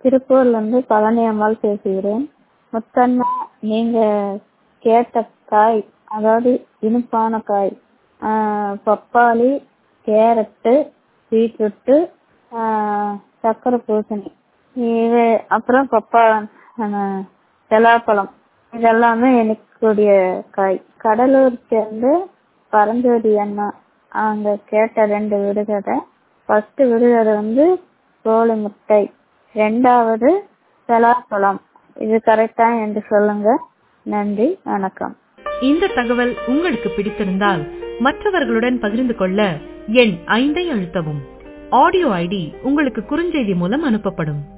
திருப்பூர்லேருந்து பழனி அம்மாள் பேசுகிறேன் முத்தண்ணா நீங்கள் கேட்ட காய் அதாவது இனிப்பான காய் பப்பாளி கேரட்டு பீட்ரூட்டு சர்க்கரை பூசணி இது அப்புறம் பப்பா பலாப்பழம் இதெல்லாமே இனிக்கக்கூடிய காய் கடலூர் சேர்ந்து பரஞ்சோதி அண்ணா அவங்க கேட்ட ரெண்டு விடுகதை ஃபர்ஸ்ட் விடுகதை வந்து கோழி முட்டை ரெண்டாவது பலாப்பழம் இது கரெக்டா என்று சொல்லுங்க நன்றி வணக்கம் இந்த தகவல் உங்களுக்கு பிடித்திருந்தால் மற்றவர்களுடன் பகிர்ந்து கொள்ள எண் ஐந்தை அழுத்தவும் ஆடியோ ஐடி உங்களுக்கு குறுஞ்செய்தி மூலம் அனுப்பப்படும்